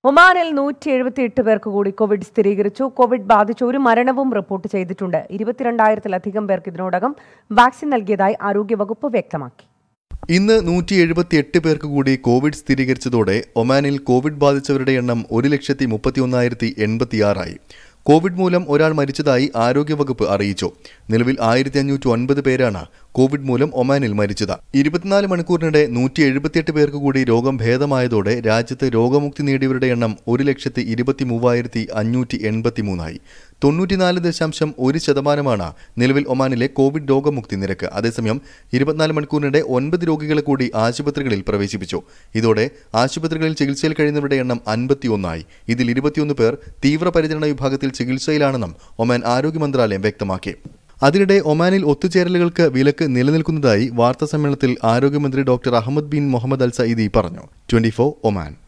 ഒമാനിൽ നൂറ്റി എഴുപത്തിയെട്ട് പേർക്ക് കൂടി കോവിഡ് സ്ഥിരീകരിച്ചു കോവിഡ് ബാധിച്ച് ഒരു മരണവും റിപ്പോർട്ട് ചെയ്തിട്ടുണ്ട് ഇരുപത്തിരണ്ടായിരത്തിലധികം പേർക്ക് ഇതിനോടകം വാക്സിൻ നൽകിയതായി ആരോഗ്യവകുപ്പ് വ്യക്തമാക്കി ഇന്ന് നൂറ്റി എഴുപത്തിയെട്ട് പേർക്ക് കൂടി കോവിഡ് സ്ഥിരീകരിച്ചതോടെ ഒമാനിൽ കോവിഡ് ബാധിച്ചവരുടെ എണ്ണം ഒരു ലക്ഷത്തി മുപ്പത്തി ഒന്നായിരത്തി എൺപത്തിയാറായി കോവിഡ് മൂലം ഒരാൾ മരിച്ചതായി ആരോഗ്യവകുപ്പ് അറിയിച്ചു നിലവിൽ ആയിരത്തി അഞ്ഞൂറ്റി ഒൻപത് പേരാണ് കോവിഡ് മൂലം ഒമാനിൽ മരിച്ചത് ഇരുപത്തിനാല് മണിക്കൂറിനിടെ നൂറ്റി എഴുപത്തിയെട്ട് പേർക്ക് കൂടി രോഗം ഭേദമായതോടെ രാജ്യത്ത് രോഗമുക്തി നേടിയവരുടെ എണ്ണം ഒരു ലക്ഷത്തി ഇരുപത്തി മൂവായിരത്തി അഞ്ഞൂറ്റി എൺപത്തി മൂന്നായി തൊണ്ണൂറ്റിനാല് ദശാംശം ഒരു ശതമാനമാണ് നിലവിൽ ഒമാനിലെ കോവിഡ് രോഗമുക്തി നിരക്ക് അതേസമയം ഇരുപത്തിനാല് മണിക്കൂറിനിടെ ഒൻപത് രോഗികളെ കൂടി ആശുപത്രികളിൽ പ്രവേശിപ്പിച്ചു ഇതോടെ ആശുപത്രികളിൽ ചികിത്സയിൽ കഴിയുന്നവരുടെ എണ്ണം അൻപത്തിയൊന്നായി ഇതിൽ ഇരുപത്തിയൊന്ന് പേർ തീവ്രപരിചരണ വിഭാഗത്തിൽ ചികിത്സയിലാണെന്നും ഒമാൻ ആരോഗ്യ മന്ത്രാലയം വ്യക്തമാക്കി അതിനിടെ ഒമാനിൽ ഒത്തുചേരലുകൾക്ക് വിലക്ക് നിലനിൽക്കുന്നതായി വാർത്താസമ്മേളനത്തിൽ ആരോഗ്യമന്ത്രി doctor Ahmed bin Mohammed al Saidi പറഞ്ഞു ട്വന്റി ഒമാൻ